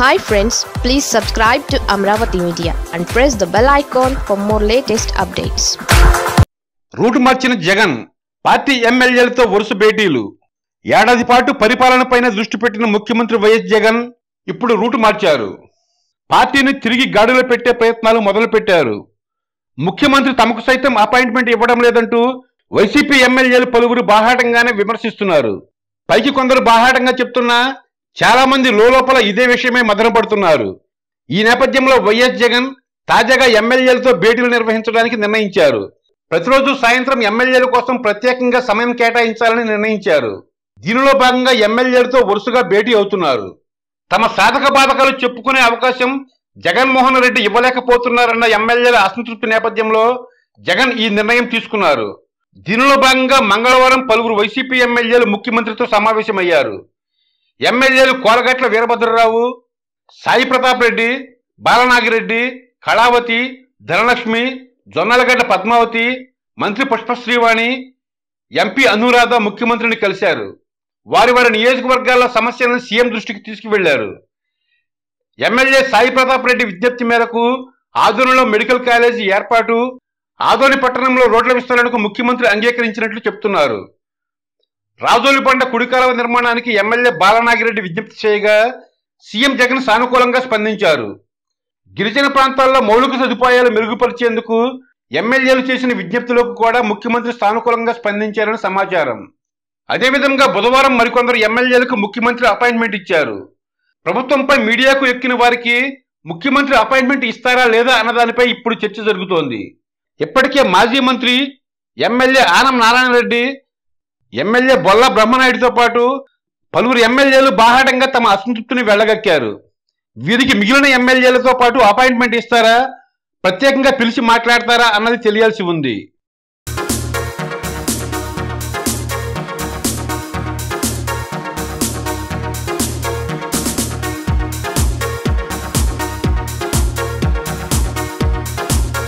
hi friends please subscribe to Amaravati media and press the bell icon for more latest updates route మార్చిన Jagan party ఎమ్మెల్యేలతో వరుస భేటీలు ఏడాది పాటు పరిపాలనపైన దృష్టి పెట్టిన ముఖ్యమంత్రి వైఎస్ జగన్ ఇప్పుడు రూటు మార్చారు పార్టీని తిరిగి గాడిలో పెట్టే ప్రయత్నాలు మొదలుపెట్టారు ముఖ్యమంత్రి తమకు సైతం అపాయింట్మెంట్ ఇవ్వడం లేదంటూ వైసీపీ ఎమ్మెల్యేలు పలువురు బాహాటంగానే విమర్శిస్తున్నారు పైకి కొందరు బాహాటంగా చెప్తున్నా చాలా మంది లోపల ఇదే విషయమే మదనపడుతున్నారు ఈ నేపథ్యంలో వైఎస్ జగన్ తాజాగా ఎమ్మెల్యేలతో భేటీలు నిర్వహించడానికి నిర్ణయించారు ప్రతిరోజు సాయంత్రం ఎమ్మెల్యేల కోసం ప్రత్యేకంగా సమయం కేటాయించాలని నిర్ణయించారు దీనిలో భాగంగా ఎమ్మెల్యేలతో వరుసగా భేటీ అవుతున్నారు తమ సాధక బాధకాలు చెప్పుకునే అవకాశం జగన్మోహన్ రెడ్డి ఇవ్వలేకపోతున్నారన్న ఎమ్మెల్యేల అసంతృప్తి నేపథ్యంలో జగన్ ఈ నిర్ణయం తీసుకున్నారు దీనిలో భాగంగా మంగళవారం పలువురు వైసీపీ ఎమ్మెల్యేలు ముఖ్యమంత్రితో సమావేశమయ్యారు ఎమ్మెల్యేలు కోలగట్ల వీరభద్రరావు సాయి ప్రతాప్ రెడ్డి బాలనాగిరెడ్డి కళావతి ధనలక్ష్మి జొన్నలగడ్డ పద్మావతి మంత్రి పుష్పశ్రీవాణి ఎంపీ అనురాధ ముఖ్యమంత్రిని కలిశారు వారి వారి నియోజకవర్గాల సమస్యలను సీఎం దృష్టికి తీసుకువెళ్లారు ఎమ్మెల్యే సాయి ప్రతాప్ రెడ్డి విజ్ఞప్తి మేరకు ఆదోనిలో మెడికల్ కాలేజీ ఏర్పాటు ఆదోని పట్టణంలో రోడ్ల విస్తరణకు ముఖ్యమంత్రి అంగీకరించినట్లు చెప్తున్నారు రాజోలిబండ కుడికాలవ నిర్మాణానికి ఎమ్మెల్యే బాలనాగిరెడ్డి విజ్ఞప్తి చేయగా సీఎం జగన్ సానుకూలంగా స్పందించారు గిరిజన ప్రాంతాల్లో మౌలిక సదుపాయాలు మెరుగుపరిచేందుకు ఎమ్మెల్యేలు చేసిన విజ్ఞప్తులకు కూడా ముఖ్యమంత్రి సానుకూలంగా స్పందించారని సమాచారం అదేవిధంగా బుధవారం మరికొందరు ఎమ్మెల్యేలకు ముఖ్యమంత్రి అపాయింట్మెంట్ ఇచ్చారు ప్రభుత్వంపై మీడియాకు ఎక్కిన వారికి ముఖ్యమంత్రి అపాయింట్మెంట్ ఇస్తారా లేదా అన్నదానిపై ఇప్పుడు చర్చ జరుగుతోంది ఇప్పటికే మాజీ మంత్రి ఎమ్మెల్యే ఆనం నారాయణ రెడ్డి ఎమ్మెల్యే బొల్ల బ్రహ్మనాయుడితో పాటు పలువురు ఎమ్మెల్యేలు బాహాటంగా తమ అసంతృప్తిని వెళ్ళగక్కారు వీరికి మిగిలిన ఎమ్మెల్యేలతో పాటు అపాయింట్మెంట్ ఇస్తారా ప్రత్యేకంగా పిలిచి మాట్లాడతారా అన్నది తెలియాల్సి ఉంది